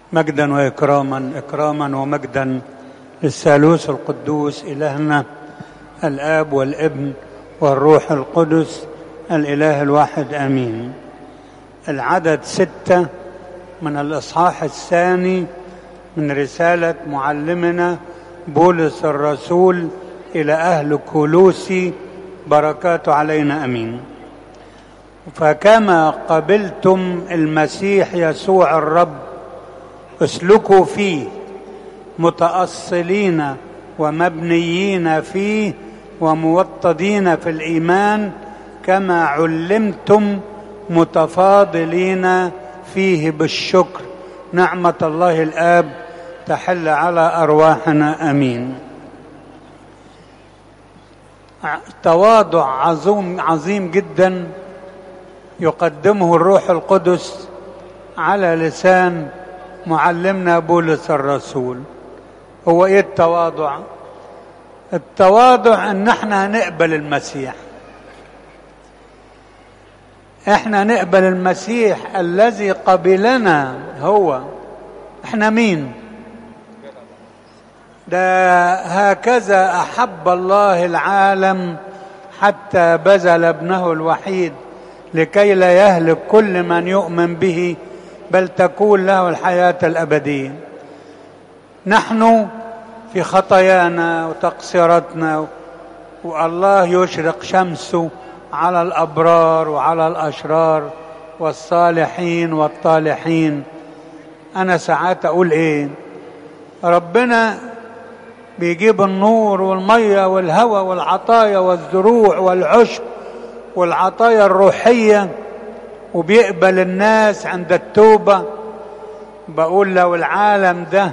مجدا واكراما اكراما ومجدا للثالوث القدوس الهنا الاب والابن والروح القدس الاله الواحد امين العدد سته من الاصحاح الثاني من رساله معلمنا بولس الرسول الى اهل كولوسي بركاته علينا امين فكما قبلتم المسيح يسوع الرب اسلكوا فيه متاصلين ومبنيين فيه وموطدين في الايمان كما علمتم متفاضلين فيه بالشكر نعمه الله الاب تحل على ارواحنا امين تواضع عظيم عظيم جدا يقدمه الروح القدس على لسان معلمنا بولس الرسول هو ايه التواضع التواضع ان احنا هنقبل المسيح احنا نقبل المسيح الذي قبلنا هو احنا مين ده هكذا احب الله العالم حتى بذل ابنه الوحيد لكي لا يهلك كل من يؤمن به بل تكون له الحياه الابديه نحن في خطايانا وتقصيراتنا والله يشرق شمسه على الابرار وعلى الاشرار والصالحين والطالحين انا ساعات اقول ايه ربنا بيجيب النور والميه والهواء والعطايا والزروع والعشب والعطايا الروحيه وبيقبل الناس عند التوبه بقول لو العالم ده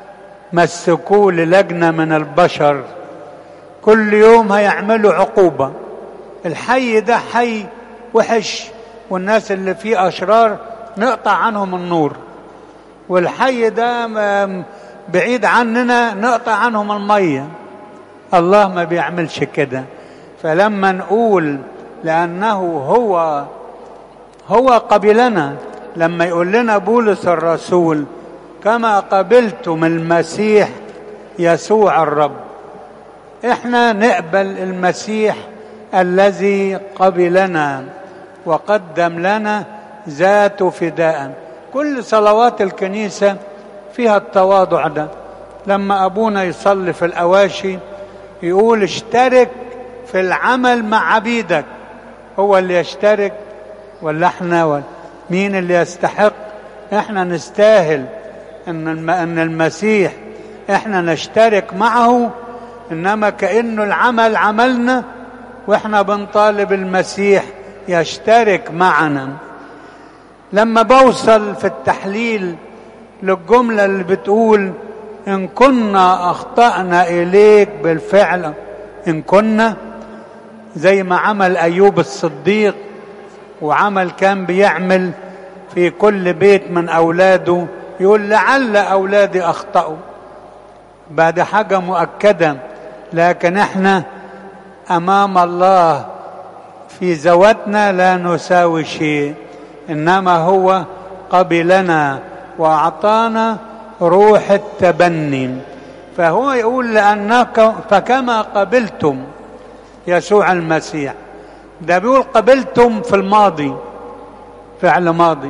مسكوه للجنه من البشر كل يوم هيعملوا عقوبه الحي ده حي وحش والناس اللي فيه اشرار نقطع عنهم النور والحي ده بعيد عننا نقطع عنهم الميه الله ما بيعملش كده فلما نقول لانه هو هو قبلنا لما يقول لنا بولس الرسول كما قبلتم المسيح يسوع الرب احنا نقبل المسيح الذي قبلنا وقدم لنا ذات فداء كل صلوات الكنيسه فيها التواضع ده لما ابونا يصلي في الاواشي يقول اشترك في العمل مع عبيدك هو اللي يشترك ولا احنا ولا مين اللي يستحق احنا نستاهل ان ان المسيح احنا نشترك معه انما كانه العمل عملنا واحنا بنطالب المسيح يشترك معنا لما بوصل في التحليل للجملة اللي بتقول إن كنا أخطأنا إليك بالفعل إن كنا زي ما عمل أيوب الصديق وعمل كان بيعمل في كل بيت من أولاده يقول لعل أولادي أخطأوا بعد حاجة مؤكدة لكن احنا أمام الله في ذواتنا لا نساوي شيء إنما هو قبلنا واعطانا روح التبني فهو يقول لانك فكما قبلتم يسوع المسيح ده بيقول قبلتم في الماضي فعل ماضي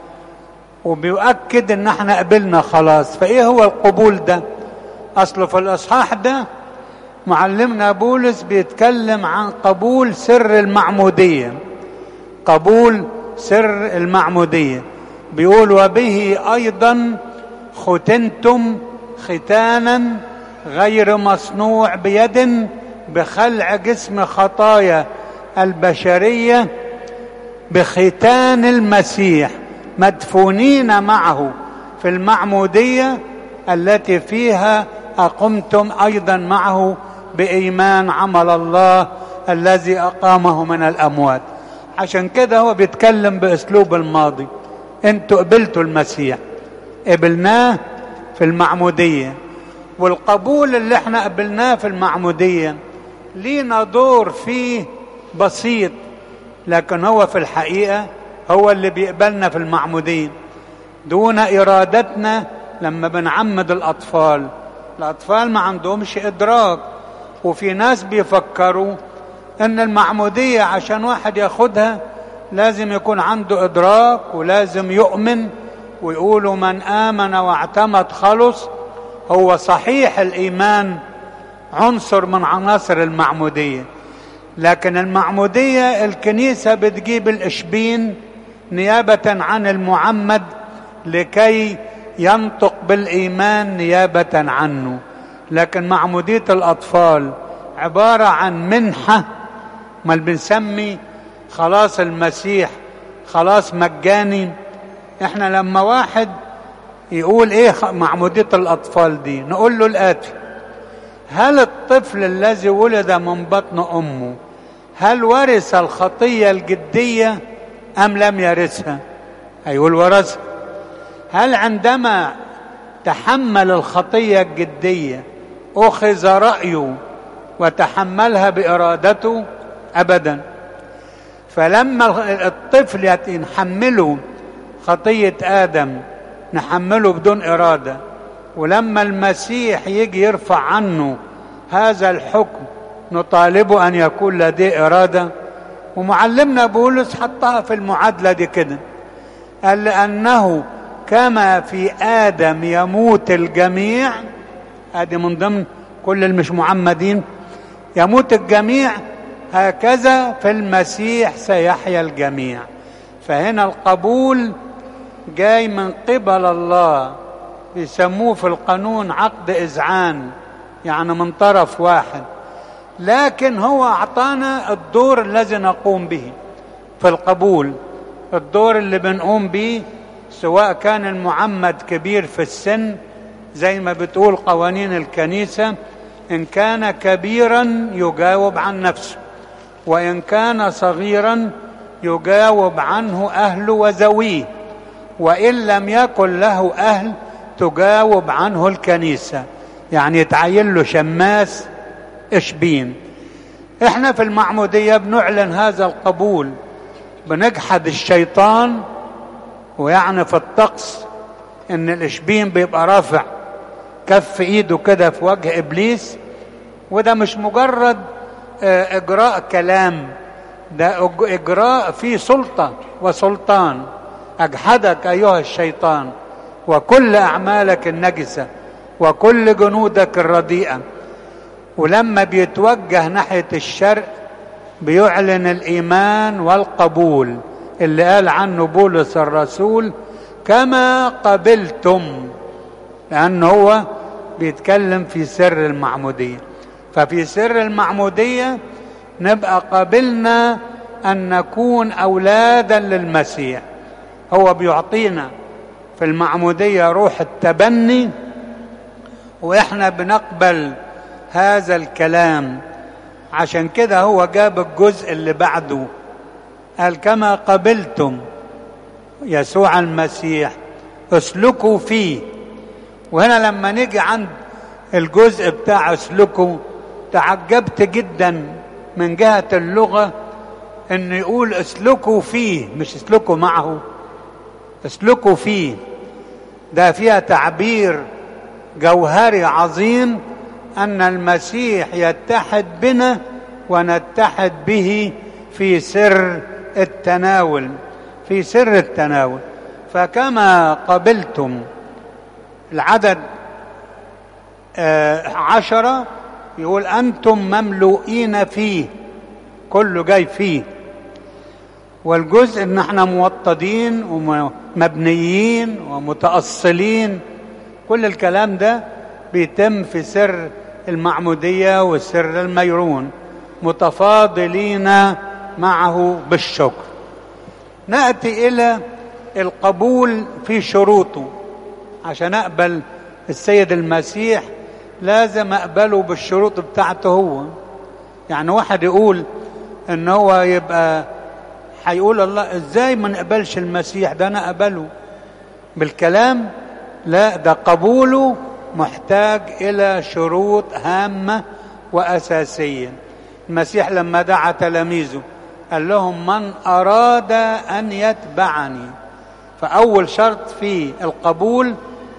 وبيؤكد ان احنا قبلنا خلاص فايه هو القبول ده اصله في الاصحاح ده معلمنا بولس بيتكلم عن قبول سر المعموديه قبول سر المعموديه بيقول وبه ايضا ختنتم ختانا غير مصنوع بيد بخلع جسم خطايا البشريه بختان المسيح مدفونين معه في المعموديه التي فيها اقمتم ايضا معه بايمان عمل الله الذي اقامه من الاموات عشان كده هو بيتكلم باسلوب الماضي انتوا قبلتوا المسيح قبلناه في المعمودية والقبول اللي احنا قبلناه في المعمودية لينا دور فيه بسيط لكن هو في الحقيقة هو اللي بيقبلنا في المعمودية دون إرادتنا لما بنعمد الأطفال الأطفال ما عندهمش إدراك وفي ناس بيفكروا ان المعمودية عشان واحد ياخدها لازم يكون عنده ادراك ولازم يؤمن ويقولوا من امن واعتمد خلص هو صحيح الايمان عنصر من عناصر المعمودية لكن المعمودية الكنيسة بتجيب الاشبين نيابة عن المعمد لكي ينطق بالايمان نيابة عنه لكن معمودية الاطفال عبارة عن منحة ما بنسمي خلاص المسيح خلاص مجاني احنا لما واحد يقول ايه معمودية الاطفال دي نقول له الاتي هل الطفل الذي ولد من بطن امه هل ورث الخطية الجدية ام لم يرثها هيقول ورثها هل عندما تحمل الخطية الجدية اخذ رأيه وتحملها بارادته ابدا فلما الطفل نحمله خطيه ادم نحمله بدون اراده ولما المسيح يجي يرفع عنه هذا الحكم نطالبه ان يكون لديه اراده ومعلمنا بولس حطها في المعادله دي كده قال لانه كما في ادم يموت الجميع ادي من ضمن كل المش معمدين يموت الجميع هكذا في المسيح سيحيا الجميع فهنا القبول جاي من قبل الله يسموه في القانون عقد إذعان يعني من طرف واحد لكن هو أعطانا الدور الذي نقوم به في القبول الدور اللي بنقوم به سواء كان المعمد كبير في السن زي ما بتقول قوانين الكنيسة إن كان كبيرا يجاوب عن نفسه وإن كان صغيرا يجاوب عنه أهله وذويه وإن لم يكن له أهل تجاوب عنه الكنيسة يعني يتعين له شماس إشبين احنا في المعمودية بنعلن هذا القبول بنجحد الشيطان ويعني في الطقس ان الاشبين بيبقى رافع كف ايده كده في وجه ابليس وده مش مجرد اجراء كلام ده اجراء فيه سلطه وسلطان اجحدك ايها الشيطان وكل اعمالك النجسه وكل جنودك الرديئه ولما بيتوجه ناحيه الشرق بيعلن الايمان والقبول اللي قال عنه بولس الرسول كما قبلتم لأن هو بيتكلم في سر المعمودية ففي سر المعمودية نبقى قبلنا أن نكون أولادا للمسيح هو بيعطينا في المعمودية روح التبني وإحنا بنقبل هذا الكلام عشان كده هو جاب الجزء اللي بعده قال كما قبلتم يسوع المسيح اسلكوا فيه وهنا لما نيجي عند الجزء بتاع اسلكوا تعجبت جدا من جهة اللغة انه يقول اسلكوا فيه مش اسلكوا معه اسلكوا فيه ده فيها تعبير جوهري عظيم ان المسيح يتحد بنا ونتحد به في سر التناول في سر التناول فكما قبلتم العدد آه عشرة يقول أنتم مملوئين فيه كله جاي فيه والجزء ان احنا موطدين ومبنيين ومتأصلين كل الكلام ده بيتم في سر المعمودية وسر الميرون متفاضلين معه بالشكر ناتي الى القبول في شروطه عشان اقبل السيد المسيح لازم اقبله بالشروط بتاعته هو يعني واحد يقول ان هو يبقى هيقول الله ازاي ما نقبلش المسيح ده انا اقبله بالكلام لا ده قبوله محتاج الى شروط هامه واساسيه المسيح لما دعا تلاميذه قال لهم من أراد أن يتبعني فأول شرط في القبول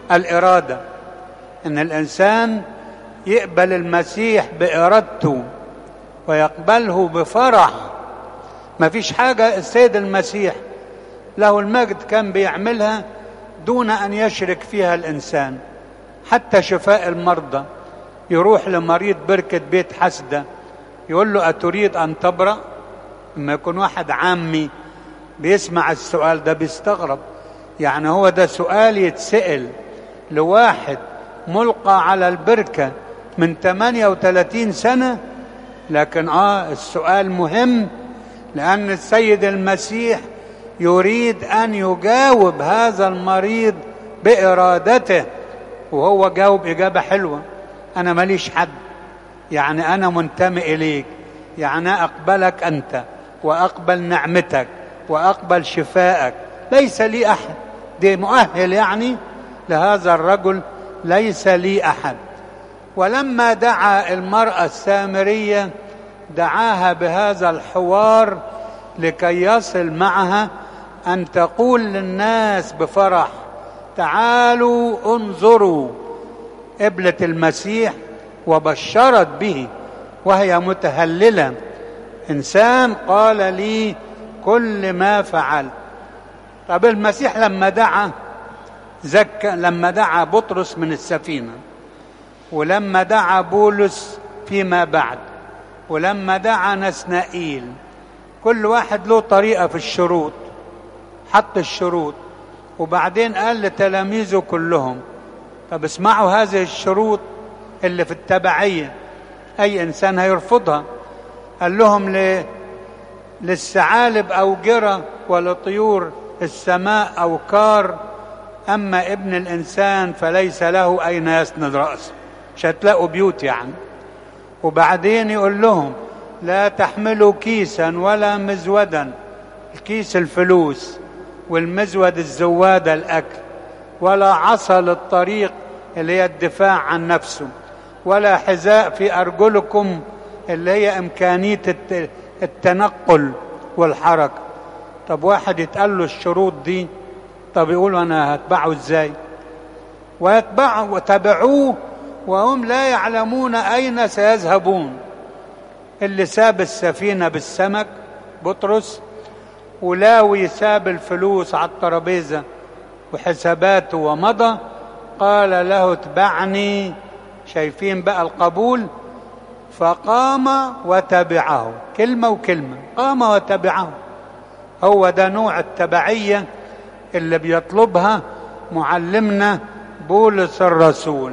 الاراده ان الانسان يقبل المسيح بارادته ويقبله بفرح ما فيش حاجه السيد المسيح له المجد كان بيعملها دون ان يشرك فيها الانسان حتى شفاء المرضى يروح لمريض بركه بيت حسده يقول له اتريد ان تبرأ لما يكون واحد عامي بيسمع السؤال ده بيستغرب يعني هو ده سؤال يتسأل لواحد ملقى على البركة من 38 سنة لكن اه السؤال مهم لأن السيد المسيح يريد أن يجاوب هذا المريض بإرادته وهو جاوب إجابة حلوة أنا ماليش حد يعني أنا منتمي إليك يعني أقبلك أنت وأقبل نعمتك وأقبل شفائك ليس لي أحد دي مؤهل يعني لهذا الرجل ليس لي أحد ولما دعا المرأة السامرية دعاها بهذا الحوار لكي يصل معها أن تقول للناس بفرح تعالوا انظروا قبلة المسيح وبشرت به وهي متهللة إنسان قال لي كل ما فعلت طب المسيح لما دعا زكى لما دعا بطرس من السفينة ولما دعا بولس فيما بعد ولما دعا نسنائيل كل واحد له طريقة في الشروط حط الشروط وبعدين قال لتلاميذه كلهم طب اسمعوا هذه الشروط اللي في التبعية أي إنسان هيرفضها قال لهم ل... للثعالب أوجرة ولطيور السماء أوكار أما ابن الإنسان فليس له أين يسند رأسه مش هتلاقوا بيوت يعني وبعدين يقول لهم لا تحملوا كيسا ولا مزودا الكيس الفلوس والمزود الزوادة الأكل ولا عصا للطريق اللي هي الدفاع عن نفسه ولا حذاء في أرجلكم اللي هي إمكانية التنقل والحركة طب واحد يتقال له الشروط دي طب يقول أنا هتبعه إزاي ويتبعوا وتبعوه وهم لا يعلمون أين سيذهبون اللي ساب السفينة بالسمك بطرس ولاوي ساب الفلوس على الترابيزة وحساباته ومضى قال له اتبعني شايفين بقى القبول فقام وتبعه كلمة وكلمة قام وتبعه هو ده نوع التبعية اللي بيطلبها معلمنا بولس الرسول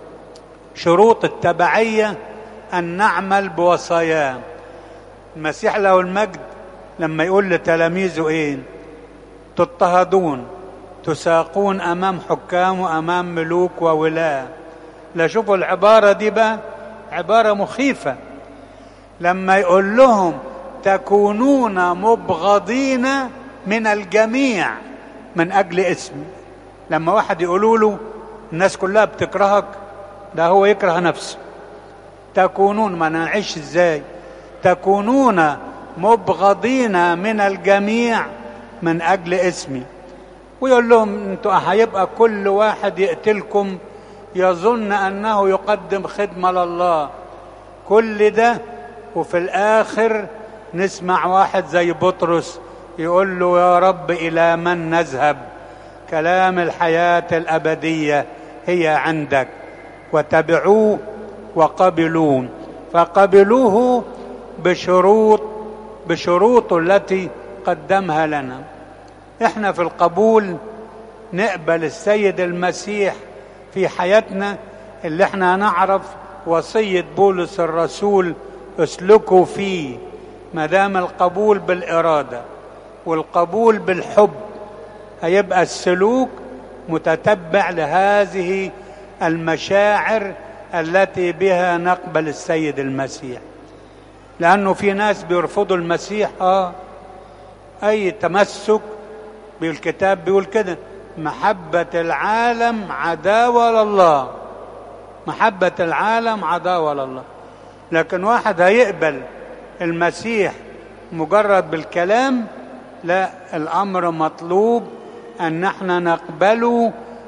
شروط التبعية أن نعمل بوصاياه المسيح له المجد لما يقول لتلاميذه إيه تضطهدون تساقون أمام حكام وأمام ملوك وولاة لا شوفوا العبارة دي بقى عبارة مخيفة لما يقول لهم تكونون مبغضين من الجميع من أجل اسمي لما واحد يقولوا له الناس كلها بتكرهك ده هو يكره نفسه تكونون ما نعيش ازاي تكونون مبغضين من الجميع من اجل اسمي ويقول لهم انتوا هيبقى كل واحد يقتلكم يظن انه يقدم خدمه لله كل ده وفي الاخر نسمع واحد زي بطرس يقول له يا رب الى من نذهب كلام الحياه الابديه هي عندك وتبعوه وقبلوه فقبلوه بشروط بشروط التي قدمها لنا احنا في القبول نقبل السيد المسيح في حياتنا اللي احنا نعرف وصية بولس الرسول اسلكوا فيه ما دام القبول بالإرادة والقبول بالحب هيبقى السلوك متتبع لهذه المشاعر التي بها نقبل السيد المسيح لأنه في ناس بيرفضوا المسيح آه أي تمسك بالكتاب بيقول كده محبة العالم عداوة لله محبة العالم عداوة لله لكن واحد هيقبل المسيح مجرد بالكلام لا الأمر مطلوب أن نحن نقبله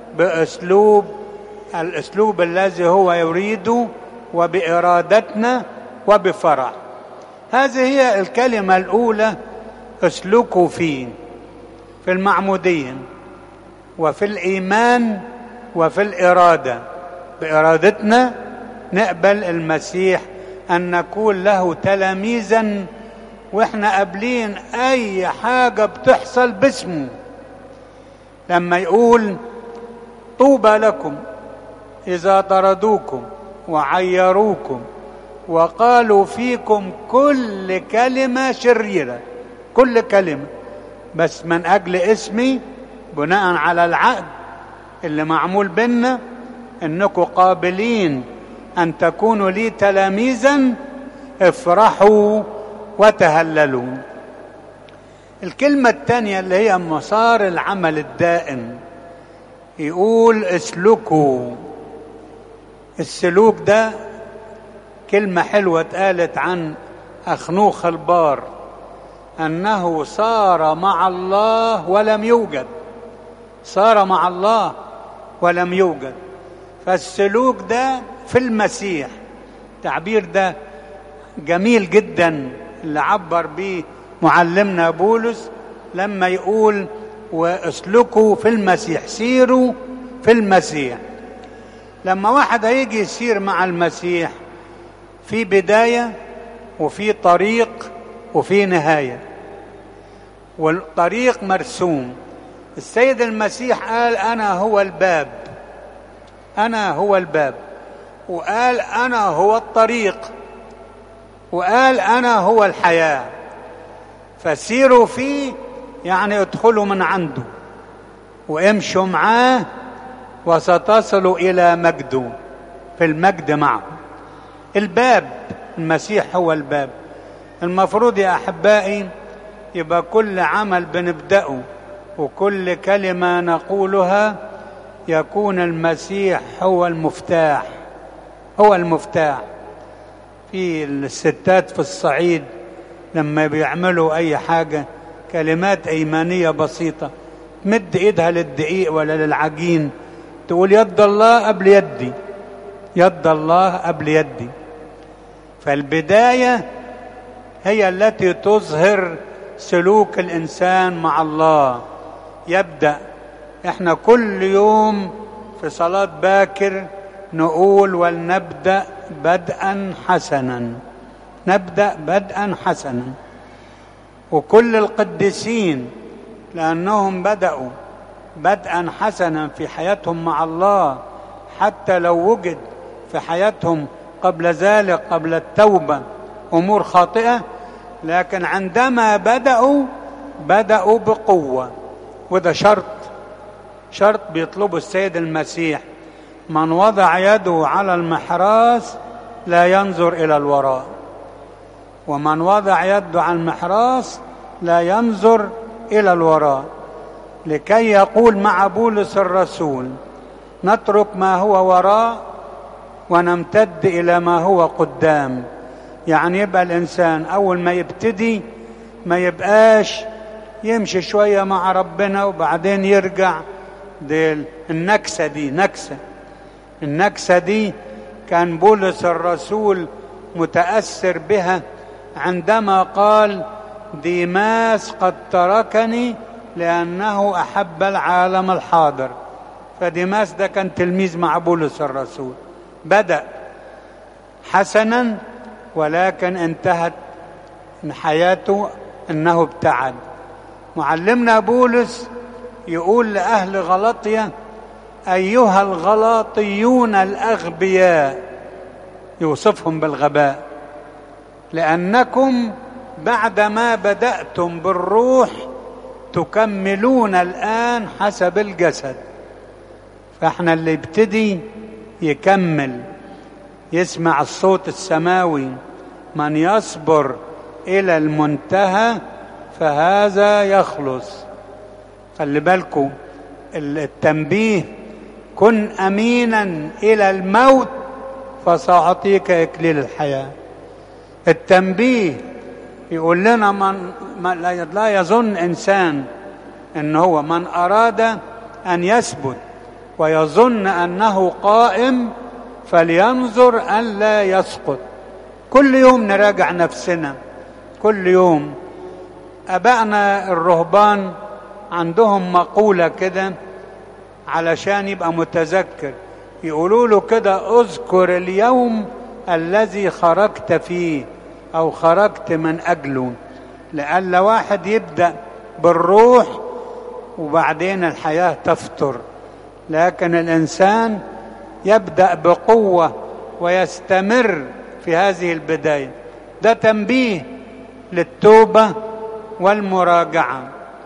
باسلوب الاسلوب الذي هو يريده وبارادتنا وبفرح هذه هي الكلمه الاولى اسلكوا فيه في المعموديه وفي الايمان وفي الاراده بارادتنا نقبل المسيح ان نكون له تلاميذا واحنا قابلين اي حاجه بتحصل باسمه لما يقول طوبى لكم اذا طردوكم وعيروكم وقالوا فيكم كل كلمه شريره كل كلمه بس من اجل اسمي بناء على العقد اللي معمول بينا انكم قابلين ان تكونوا لي تلاميذا افرحوا وتهللوا الكلمة الثانية اللي هي مسار العمل الدائم يقول اسلكوا السلوك ده كلمة حلوة اتقالت عن أخنوخ البار أنه صار مع الله ولم يوجد صار مع الله ولم يوجد فالسلوك ده في المسيح تعبير ده جميل جدا اللي عبر به معلمنا بولس لما يقول واسلكوا في المسيح سيروا في المسيح لما واحد هيجي يسير مع المسيح في بداية وفي طريق وفي نهاية والطريق مرسوم السيد المسيح قال أنا هو الباب أنا هو الباب وقال أنا هو الطريق وقال أنا هو الحياة فسيروا فيه يعني ادخلوا من عنده وامشوا معاه وستصلوا إلى مجده في المجد معه الباب المسيح هو الباب المفروض يا أحبائي يبقى كل عمل بنبدأه وكل كلمة نقولها يكون المسيح هو المفتاح هو المفتاح في الستات في الصعيد لما بيعملوا اي حاجه كلمات ايمانيه بسيطه تمد ايدها للدقيق ولا للعجين تقول يد الله قبل يدي يد الله قبل يدي فالبدايه هي التي تظهر سلوك الانسان مع الله يبدا احنا كل يوم في صلاه باكر نقول ولنبدا بدءا حسنا نبدا بدءا حسنا وكل القديسين لانهم بداوا بدءا حسنا في حياتهم مع الله حتى لو وجد في حياتهم قبل ذلك قبل التوبه امور خاطئه لكن عندما بداوا بداوا بقوه وده شرط شرط بيطلبه السيد المسيح من وضع يده على المحراس لا ينظر الى الوراء ومن وضع يده على المحراس لا ينظر الى الوراء لكي يقول مع بولس الرسول نترك ما هو وراء ونمتد الى ما هو قدام يعني يبقى الانسان اول ما يبتدي ما يبقاش يمشي شويه مع ربنا وبعدين يرجع دي النكسه دي نكسه النكسه دي كان بولس الرسول متاثر بها عندما قال ديماس قد تركني لانه احب العالم الحاضر فديماس ده كان تلميذ مع بولس الرسول بدا حسنا ولكن انتهت حياته انه ابتعد معلمنا بولس يقول لاهل غلطيه ايها الغلاطيون الاغبياء يوصفهم بالغباء لانكم بعدما بداتم بالروح تكملون الان حسب الجسد فاحنا اللي يبتدي يكمل يسمع الصوت السماوي من يصبر الى المنتهى فهذا يخلص خلي بالكم التنبيه كن امينا الى الموت فساعطيك اكليل الحياه التنبيه يقول لنا من لا يظن انسان ان هو من اراد ان يثبت ويظن انه قائم فلينظر ان لا يسقط كل يوم نراجع نفسنا كل يوم ابائنا الرهبان عندهم مقوله كده علشان يبقى متذكر يقولوا له كده اذكر اليوم الذي خرجت فيه او خرجت من اجله لألا واحد يبدا بالروح وبعدين الحياه تفتر لكن الانسان يبدا بقوه ويستمر في هذه البدايه ده تنبيه للتوبه والمراجعه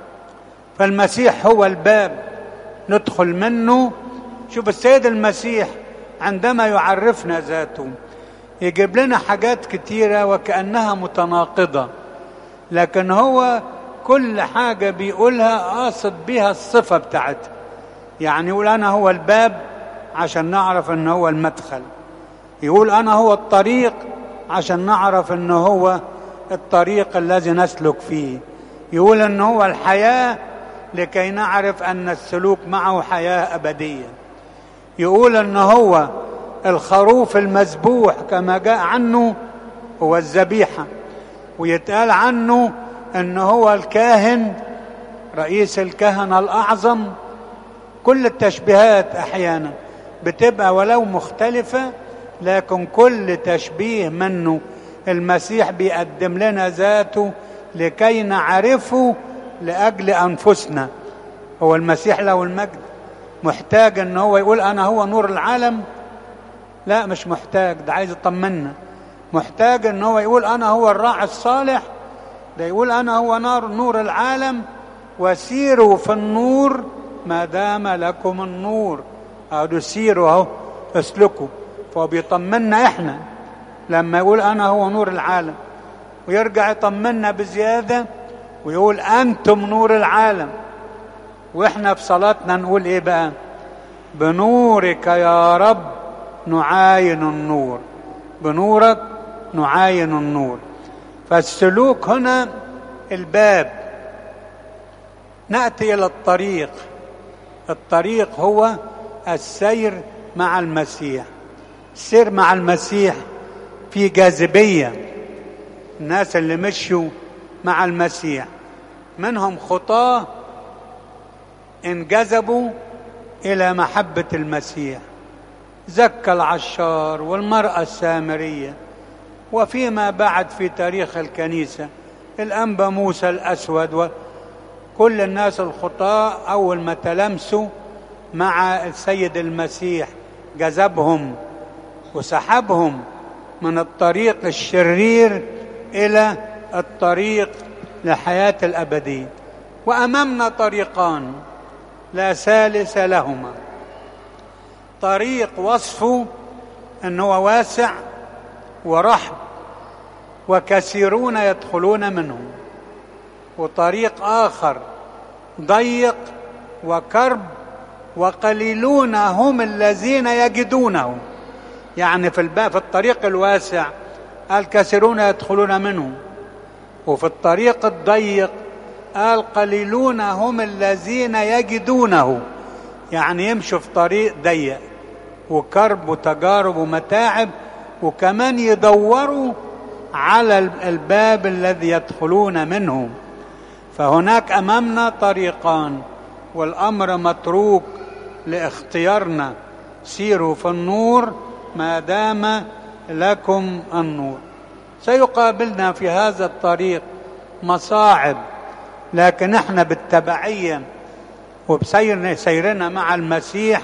فالمسيح هو الباب ندخل منه شوف السيد المسيح عندما يعرفنا ذاته يجيب لنا حاجات كتيره وكانها متناقضه لكن هو كل حاجه بيقولها قاصد بيها الصفه بتاعتها يعني يقول انا هو الباب عشان نعرف ان هو المدخل يقول انا هو الطريق عشان نعرف ان هو الطريق الذي نسلك فيه يقول ان هو الحياه لكي نعرف ان السلوك معه حياه ابديه يقول ان هو الخروف المذبوح كما جاء عنه هو الذبيحه ويتقال عنه ان هو الكاهن رئيس الكهنه الاعظم كل التشبيهات احيانا بتبقى ولو مختلفه لكن كل تشبيه منه المسيح بيقدم لنا ذاته لكي نعرفه لاجل انفسنا هو المسيح له المجد محتاج ان هو يقول انا هو نور العالم لا مش محتاج ده عايز يطمنا محتاج ان هو يقول انا هو الراعي الصالح ده يقول انا هو نار نور العالم وسيروا في النور ما دام لكم النور اقعدوا سيروا اهو اسلكوا فهو بيطمنا احنا لما يقول انا هو نور العالم ويرجع يطمنا بزياده ويقول انتم نور العالم واحنا في صلاتنا نقول ايه بقى بنورك يا رب نعاين النور بنورك نعاين النور فالسلوك هنا الباب ناتي الى الطريق الطريق هو السير مع المسيح السير مع المسيح في جاذبيه الناس اللي مشوا مع المسيح منهم خطاه انجذبوا الى محبه المسيح زكى العشار والمراه السامريه وفيما بعد في تاريخ الكنيسه الانبا موسى الاسود وكل الناس الخطاة اول ما تلمسوا مع السيد المسيح جذبهم وسحبهم من الطريق الشرير الى الطريق لحياه الابديه وامامنا طريقان لا ثالث لهما طريق وصفه انه واسع ورحب وكثيرون يدخلون منه وطريق اخر ضيق وكرب وقليلون هم الذين يجدونه يعني في الباب في الطريق الواسع الكثيرون يدخلون منه وفي الطريق الضيق قال قليلون هم الذين يجدونه يعني يمشوا في طريق ضيق وكرب وتجارب ومتاعب وكمان يدوروا على الباب الذي يدخلون منه فهناك امامنا طريقان والامر متروك لاختيارنا سيروا في النور ما دام لكم النور سيقابلنا في هذا الطريق مصاعب لكن احنا بالتبعيه وبسيرنا سيرنا مع المسيح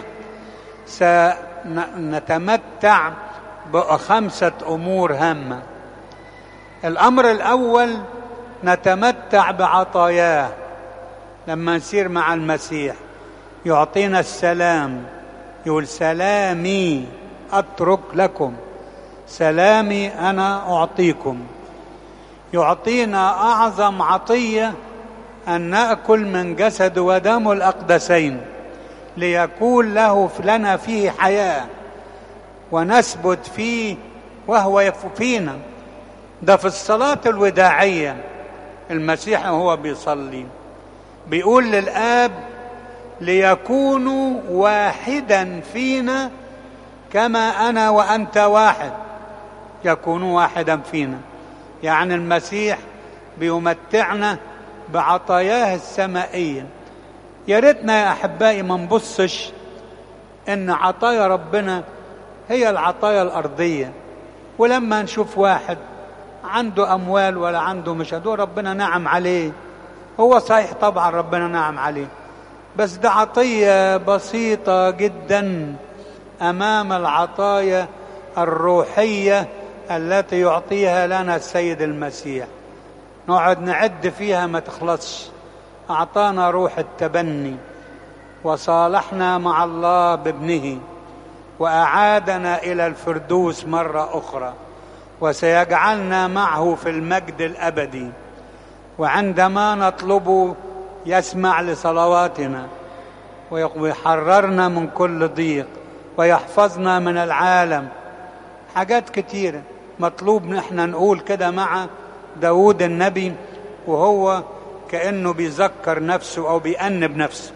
سنتمتع بخمسه امور هامه الامر الاول نتمتع بعطاياه لما نسير مع المسيح يعطينا السلام يقول سلامي اترك لكم سلامي انا اعطيكم يعطينا اعظم عطيه ان ناكل من جسد ودم الاقدسين ليكون له لنا فيه حياه ونثبت فيه وهو فينا ده في الصلاه الوداعيه المسيح وهو بيصلي بيقول للاب ليكونوا واحدا فينا كما انا وانت واحد يكونوا واحدا فينا يعني المسيح بيمتعنا بعطاياه السمائيه يا ريتنا يا احبائي ما نبصش ان عطايا ربنا هي العطايا الارضيه ولما نشوف واحد عنده اموال ولا عنده مش هدول ربنا نعم عليه هو صحيح طبعا ربنا نعم عليه بس ده عطيه بسيطه جدا امام العطايا الروحيه التي يعطيها لنا السيد المسيح نقعد نعد فيها ما تخلصش اعطانا روح التبني وصالحنا مع الله بابنه واعادنا الى الفردوس مره اخرى وسيجعلنا معه في المجد الابدي وعندما نطلبه يسمع لصلواتنا ويحررنا من كل ضيق ويحفظنا من العالم حاجات كتيرة مطلوب نحن نقول كده مع داود النبي وهو كأنه بيذكر نفسه أو بيأنب نفسه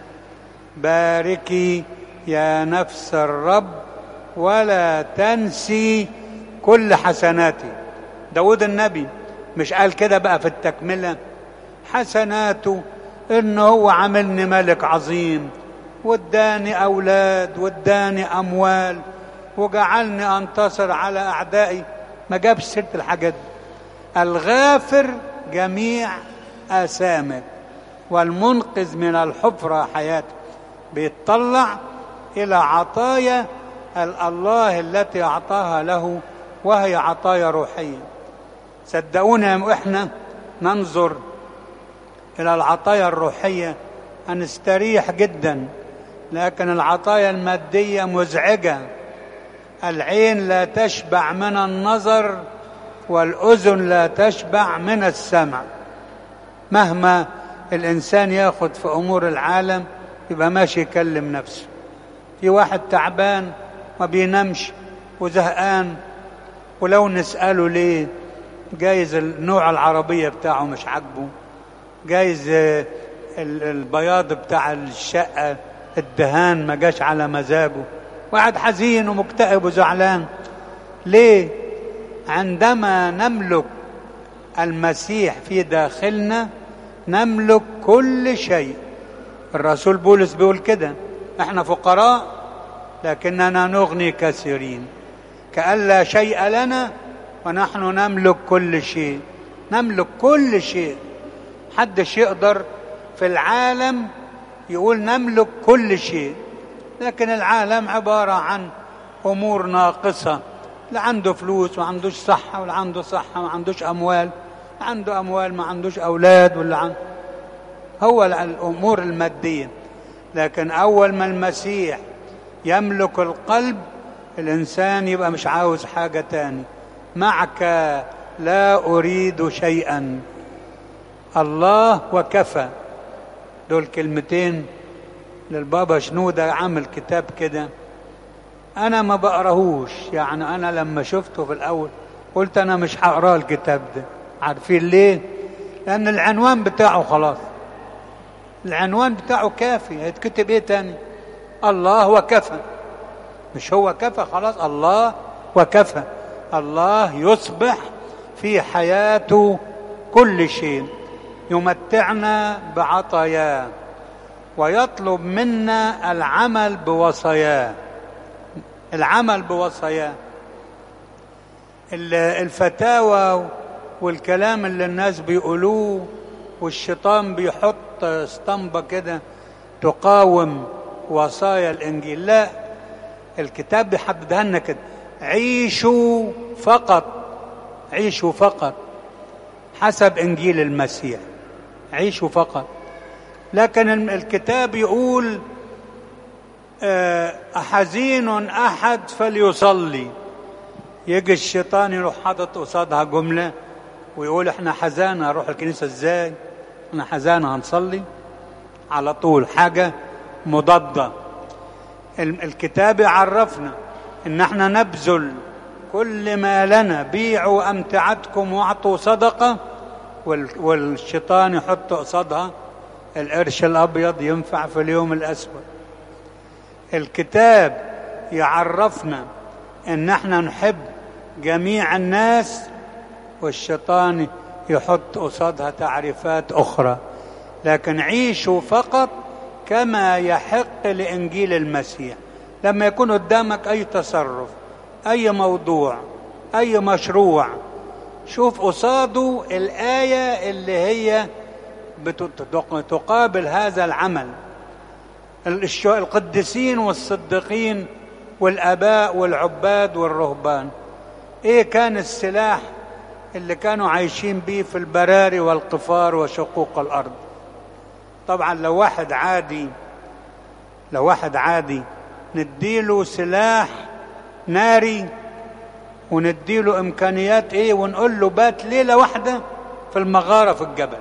باركي يا نفس الرب ولا تنسي كل حسناتي داود النبي مش قال كده بقى في التكملة حسناته إنه هو عملني ملك عظيم واداني أولاد واداني أموال وجعلني أنتصر على أعدائي ما جابش سيرة الحاجات دي الغافر جميع آثامك والمنقذ من الحفرة حياته بيتطلع إلى عطايا الله التي أعطاها له وهي عطايا روحية صدقونا إحنا ننظر إلى العطايا الروحية هنستريح جدا لكن العطايا المادية مزعجة العين لا تشبع من النظر والأذن لا تشبع من السمع مهما الإنسان ياخد في أمور العالم يبقى ماشي يكلم نفسه في واحد تعبان ما بينامش وزهقان ولو نسأله ليه جايز النوع العربية بتاعه مش عاجبه جايز البياض بتاع الشقة الدهان ما جاش على مزاجه وقعد حزين ومكتئب وزعلان ليه عندما نملك المسيح في داخلنا نملك كل شيء الرسول بولس بيقول كده احنا فقراء لكننا نغني كثيرين كأن لا شيء لنا ونحن نملك كل شيء نملك كل شيء حدش يقدر في العالم يقول نملك كل شيء لكن العالم عبارة عن أمور ناقصة لا عنده فلوس ما عندوش صحة ولا عنده صحة ما عندوش أموال عنده أموال ما عندوش أولاد ولا عنده هو الأمور المادية لكن أول ما المسيح يملك القلب الإنسان يبقى مش عاوز حاجة تاني معك لا أريد شيئا الله وكفى دول كلمتين للبابا شنودة عامل كتاب كده أنا ما بقراهوش يعني أنا لما شفته في الأول قلت أنا مش هقراه الكتاب ده عارفين ليه؟ لأن العنوان بتاعه خلاص العنوان بتاعه كافي هيتكتب إيه تاني؟ الله وكفى مش هو كفى خلاص الله وكفى الله يصبح في حياته كل شيء يمتعنا بعطاياه ويطلب منا العمل بوصاياه العمل بوصاياه الفتاوى والكلام اللي الناس بيقولوه والشيطان بيحط اسطمبة كده تقاوم وصايا الإنجيل لا الكتاب بيحددها لنا كده عيشوا فقط عيشوا فقط حسب إنجيل المسيح عيشوا فقط لكن الكتاب يقول أحزين أحد فليصلي يجي الشيطان يروح حاطط قصادها جملة ويقول احنا حزانة اروح الكنيسة ازاي احنا حزانة هنصلي على طول حاجة مضادة الكتاب يعرفنا ان احنا نبذل كل ما لنا بيعوا امتعتكم واعطوا صدقة والشيطان يحط قصادها القرش الأبيض ينفع في اليوم الأسود الكتاب يعرفنا ان احنا نحب جميع الناس والشيطان يحط قصادها تعريفات اخرى لكن عيشوا فقط كما يحق لانجيل المسيح لما يكون قدامك اي تصرف اي موضوع اي مشروع شوف قصاده الايه اللي هي تقابل هذا العمل القديسين والصديقين والاباء والعباد والرهبان ايه كان السلاح اللي كانوا عايشين بيه في البراري والقفار وشقوق الارض طبعا لو واحد عادي لو واحد عادي نديله سلاح ناري ونديله امكانيات ايه ونقول له بات ليله واحده في المغاره في الجبل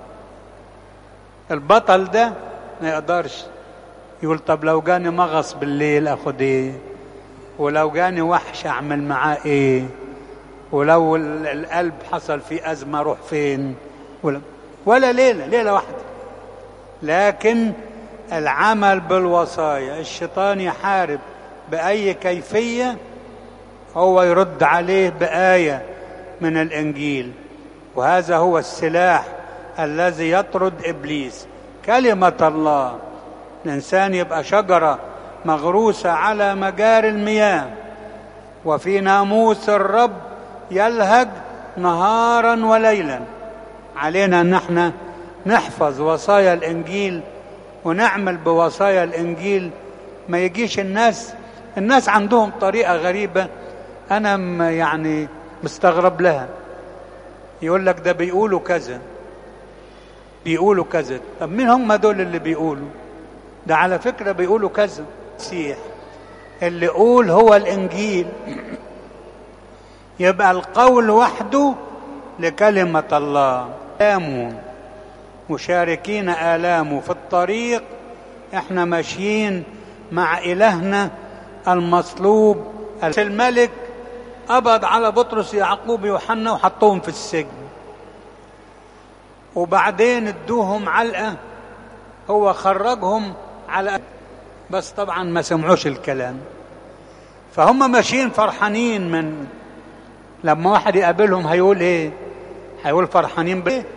البطل ده ما يقدرش يقول طب لو جاني مغص بالليل اخد ايه ولو جاني وحش اعمل معاه ايه ولو القلب حصل فيه ازمه اروح فين ولا, ولا ليله ليله واحده لكن العمل بالوصايا الشيطان يحارب باي كيفيه هو يرد عليه بايه من الانجيل وهذا هو السلاح الذي يطرد ابليس كلمه الله الانسان يبقى شجره مغروسه على مجاري المياه وفي ناموس الرب يلهج نهارا وليلا علينا ان احنا نحفظ وصايا الانجيل ونعمل بوصايا الانجيل ما يجيش الناس الناس عندهم طريقه غريبه انا يعني مستغرب لها يقول لك ده بيقولوا كذا بيقولوا كذا طب مين هم دول اللي بيقولوا ده على فكرة بيقولوا كذا مسيح اللي يقول هو الإنجيل يبقى القول وحده لكلمة الله آلامه مشاركين آلامه في الطريق احنا ماشيين مع إلهنا المصلوب الملك قبض على بطرس يعقوب يوحنا وحطوهم في السجن وبعدين ادوهم علقة هو خرجهم على بس طبعا ما سمعوش الكلام فهم ماشيين فرحانين من لما واحد يقابلهم هيقول ايه هيقول فرحانين بايه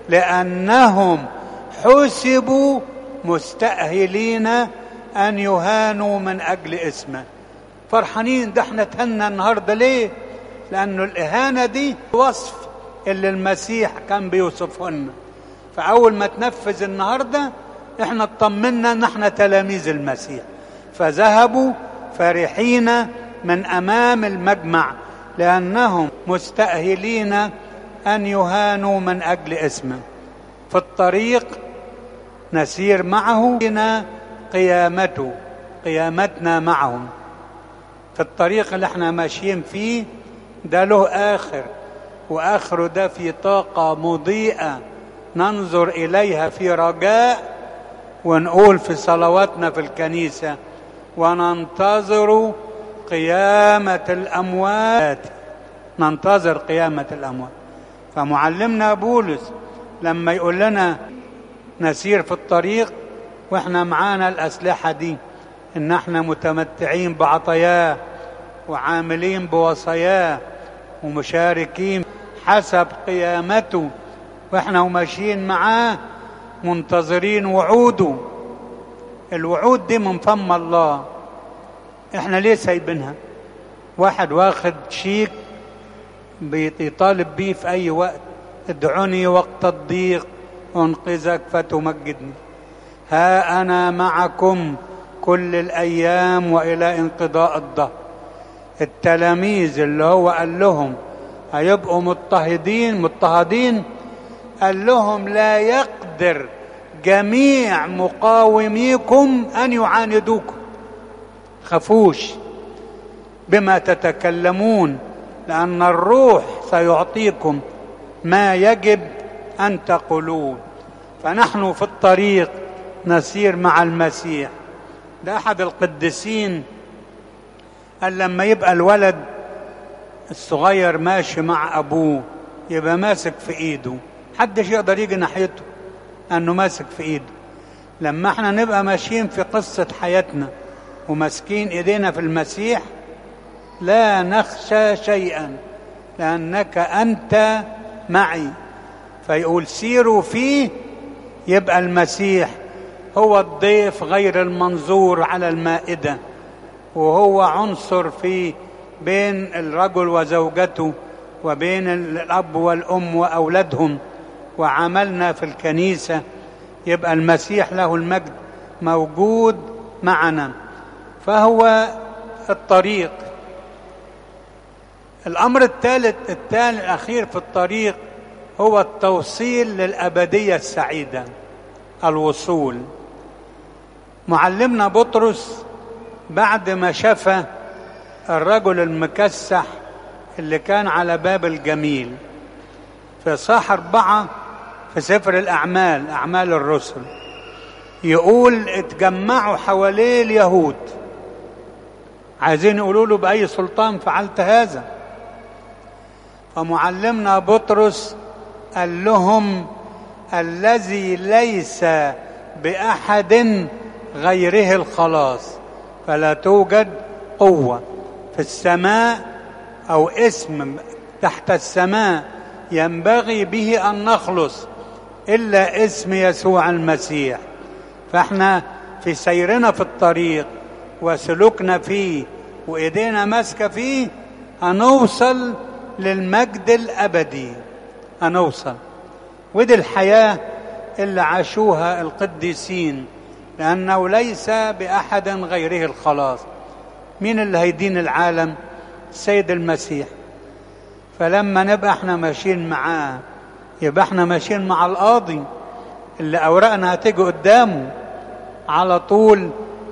لانهم حسبوا مستأهلين ان يهانوا من اجل اسمه فرحانين ده احنا تهنا النهارده ليه لانه الاهانه دي وصف اللي المسيح كان بيوصفه لنا فاول ما تنفذ النهارده احنا اطمنا ان احنا تلاميذ المسيح فذهبوا فرحين من امام المجمع لانهم مستاهلين ان يهانوا من اجل اسمه في الطريق نسير معه قيامته قيامتنا معهم في الطريق اللي احنا ماشيين فيه ده له اخر واخره ده في طاقه مضيئه ننظر اليها في رجاء ونقول في صلواتنا في الكنيسه وننتظر قيامه الاموات ننتظر قيامه الاموات فمعلمنا بولس لما يقول لنا نسير في الطريق واحنا معانا الاسلحه دي ان احنا متمتعين بعطاياه وعاملين بوصاياه ومشاركين حسب قيامته واحنا وماشيين معاه منتظرين وعوده الوعود دي من فم الله احنا ليه سايبينها واحد واخد شيك بيطالب بيه في اي وقت ادعوني وقت الضيق انقذك فتمجدني ها انا معكم كل الايام والى انقضاء الدهر التلاميذ اللي هو قال لهم هيبقوا مضطهدين مضطهدين قال لهم لا يقدر جميع مقاوميكم ان يعاندوكم خفوش بما تتكلمون لان الروح سيعطيكم ما يجب ان تقولون فنحن في الطريق نسير مع المسيح ده احد القديسين قال لما يبقى الولد الصغير ماشي مع ابوه يبقى ماسك في ايده محدش يقدر يجي ناحيته انه ماسك في ايده لما احنا نبقى ماشيين في قصة حياتنا وماسكين ايدينا في المسيح لا نخشى شيئا لأنك أنت معي فيقول سيروا فيه يبقى المسيح هو الضيف غير المنظور على المائدة وهو عنصر في بين الرجل وزوجته وبين الأب والأم وأولادهم وعملنا في الكنيسة يبقى المسيح له المجد موجود معنا فهو الطريق الأمر الثالث الثاني الأخير في الطريق هو التوصيل للأبدية السعيدة الوصول معلمنا بطرس بعد ما شفى الرجل المكسح اللي كان على باب الجميل في صح أربعة في سفر الأعمال أعمال الرسل يقول اتجمعوا حواليه اليهود عايزين يقولوا له بأي سلطان فعلت هذا فمعلمنا بطرس قال لهم الذي ليس بأحد غيره الخلاص فلا توجد قوة في السماء أو اسم تحت السماء ينبغي به أن نخلص إلا اسم يسوع المسيح فاحنا في سيرنا في الطريق وسلوكنا فيه وإيدينا ماسكة فيه هنوصل للمجد الأبدي هنوصل ودي الحياة اللي عاشوها القديسين لأنه ليس بأحد غيره الخلاص مين اللي هيدين العالم السيد المسيح فلما نبقى احنا ماشيين معاه يبقى احنا ماشيين مع القاضي اللي أوراقنا هتيجي قدامه على طول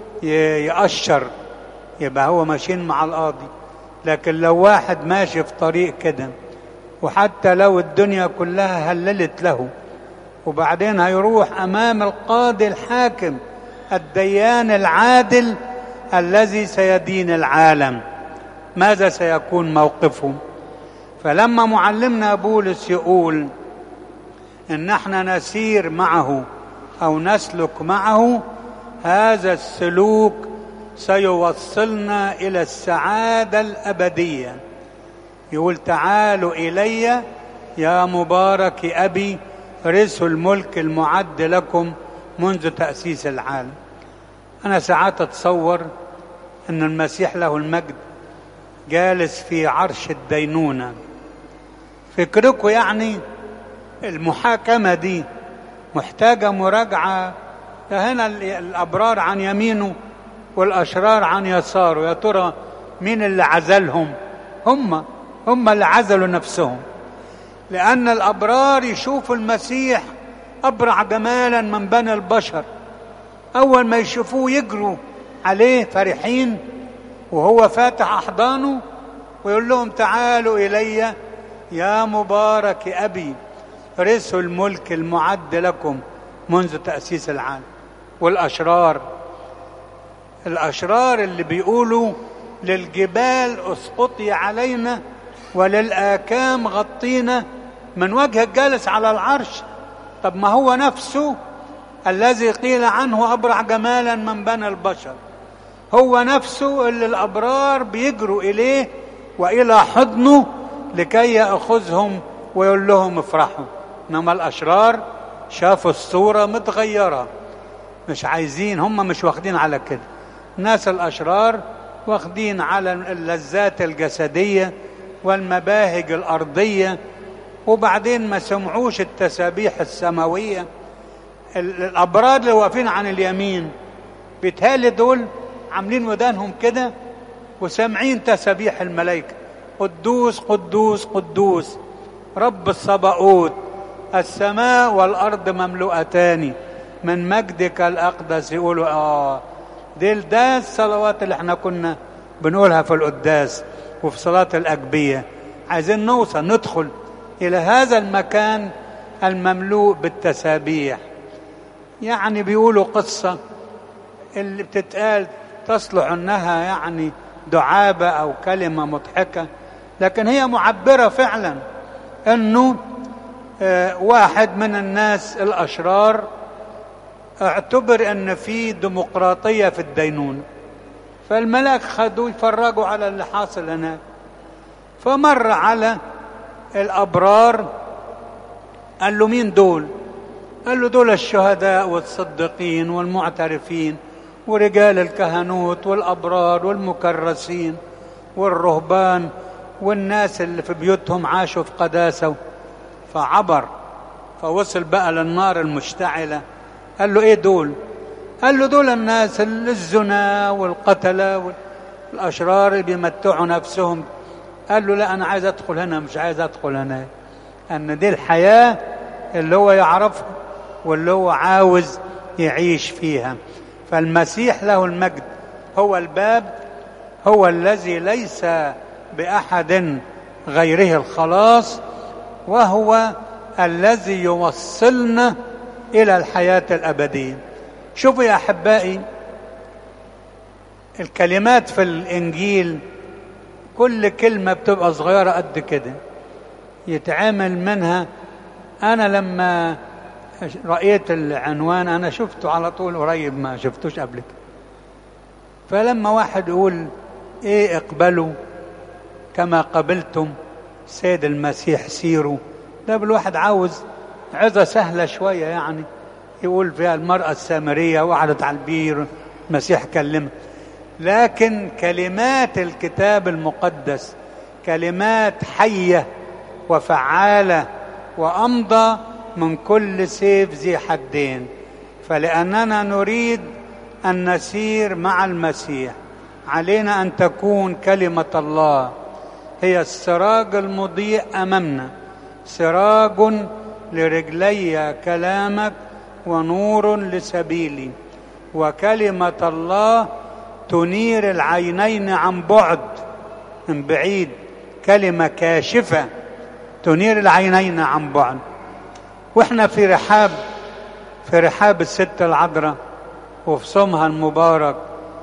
يأشر يبقى هو ماشيين مع القاضي لكن لو واحد ماشي في طريق كده وحتى لو الدنيا كلها هللت له وبعدين هيروح امام القاضي الحاكم الديان العادل الذي سيدين العالم ماذا سيكون موقفه فلما معلمنا بولس يقول ان احنا نسير معه او نسلك معه هذا السلوك سيوصلنا الى السعاده الابديه يقول تعالوا الي يا مبارك ابي رثوا الملك المعد لكم منذ تاسيس العالم انا ساعات اتصور ان المسيح له المجد جالس في عرش الدينونه فكركم يعني المحاكمه دي محتاجه مراجعه هنا الابرار عن يمينه والاشرار عن يساره يا ترى مين اللي عزلهم هم هم اللي عزلوا نفسهم لان الابرار يشوفوا المسيح ابرع جمالا من بني البشر اول ما يشوفوه يجروا عليه فرحين وهو فاتح احضانه ويقول لهم تعالوا الي يا مبارك ابي رثوا الملك المعد لكم منذ تاسيس العالم والاشرار الاشرار اللي بيقولوا للجبال اسقطي علينا وللاكام غطينا من وجه الجالس على العرش طب ما هو نفسه الذي قيل عنه ابرع جمالا من بني البشر هو نفسه اللي الابرار بيجروا اليه والى حضنه لكي ياخذهم ويقول لهم افرحوا انما الاشرار شافوا الصوره متغيره مش عايزين هم مش واخدين على كده الناس الاشرار واخدين على اللذات الجسديه والمباهج الارضيه وبعدين ما سمعوش التسابيح السماويه الابرار اللي واقفين عن اليمين بيتهيألي دول عاملين ودانهم كده وسامعين تسابيح الملائكه قدوس قدوس قدوس رب الصباؤوت السماء والارض مملوءتان من مجدك الاقدس يقولوا اه دي ده الصلوات اللي احنا كنا بنقولها في القداس وفي صلاه الاجبيه عايزين نوصل ندخل الى هذا المكان المملوء بالتسابيح يعني بيقولوا قصه اللي بتتقال تصلح انها يعني دعابه او كلمه مضحكه لكن هي معبره فعلا انه آه واحد من الناس الاشرار اعتبر ان في ديمقراطية في الدينونة فالملاك خدوا يفرجوا على اللي حاصل هناك فمر على الأبرار قال له مين دول قال له دول الشهداء والصديقين والمعترفين ورجال الكهنوت والأبرار والمكرسين والرهبان والناس اللي في بيوتهم عاشوا في قداسة فعبر فوصل بقى للنار المشتعلة قال له ايه دول قال له دول الناس الزنا والقتلة والأشرار اللي بيمتعوا نفسهم قال له لا أنا عايز أدخل هنا مش عايز أدخل هنا أن دي الحياة اللي هو يعرفها واللي هو عاوز يعيش فيها فالمسيح له المجد هو الباب هو الذي ليس بأحد غيره الخلاص وهو الذي يوصلنا إلى الحياة الأبدية شوفوا يا أحبائي الكلمات في الإنجيل كل كلمة بتبقى صغيرة قد كده يتعامل منها أنا لما رأيت العنوان أنا شفته على طول قريب ما شفتوش قبل كده فلما واحد يقول إيه اقبلوا كما قبلتم سيد المسيح سيروا ده بالواحد عاوز عظة سهلة شوية يعني يقول فيها المرأة السامرية وقعدت على البير المسيح كلمها لكن كلمات الكتاب المقدس كلمات حية وفعالة وأمضى من كل سيف ذي حدين فلأننا نريد أن نسير مع المسيح علينا أن تكون كلمة الله هي السراج المضيء أمامنا سراج لرجلي كلامك ونور لسبيلي وكلمة الله تنير العينين عن بعد من بعيد كلمة كاشفة تنير العينين عن بعد واحنا في رحاب في رحاب الست العذراء وفي صومها المبارك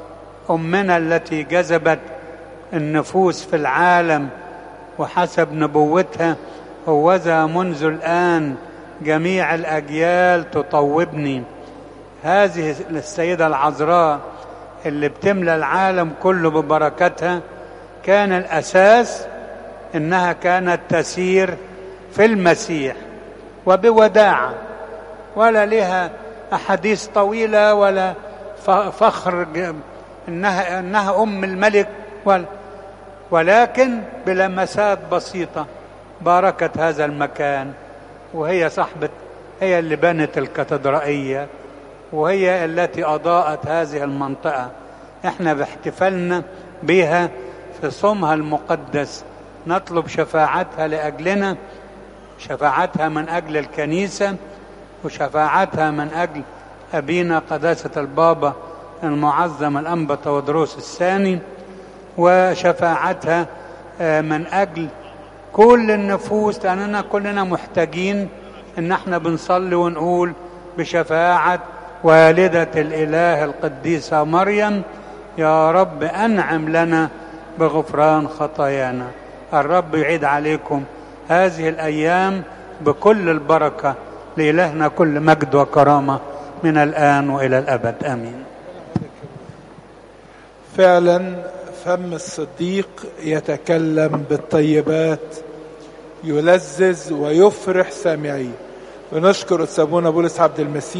أمنا التي جذبت النفوس في العالم وحسب نبوتها هوذا منذ الآن جميع الأجيال تطوبني هذه السيدة العذراء اللي بتملى العالم كله ببركتها كان الأساس إنها كانت تسير في المسيح وبوداعة ولا لها أحاديث طويلة ولا فخر إنها إنها أم الملك ولا ولكن بلمسات بسيطة باركت هذا المكان وهي صاحبة هي اللي بنت الكاتدرائية وهي التي أضاءت هذه المنطقة احنا باحتفالنا بها في صومها المقدس نطلب شفاعتها لأجلنا شفاعتها من أجل الكنيسة وشفاعتها من أجل أبينا قداسة البابا المعظم الأنبا تودروس الثاني وشفاعتها من أجل كل النفوس لأننا كلنا محتاجين إن احنا بنصلي ونقول بشفاعة والدة الإله القديسة مريم يا رب أنعم لنا بغفران خطايانا الرب يعيد عليكم هذه الأيام بكل البركة لإلهنا كل مجد وكرامة من الآن وإلى الأبد آمين فعلا فم الصديق يتكلم بالطيبات يلذذ ويفرح سامعيه ونشكر أستاذ بولس عبد المسيح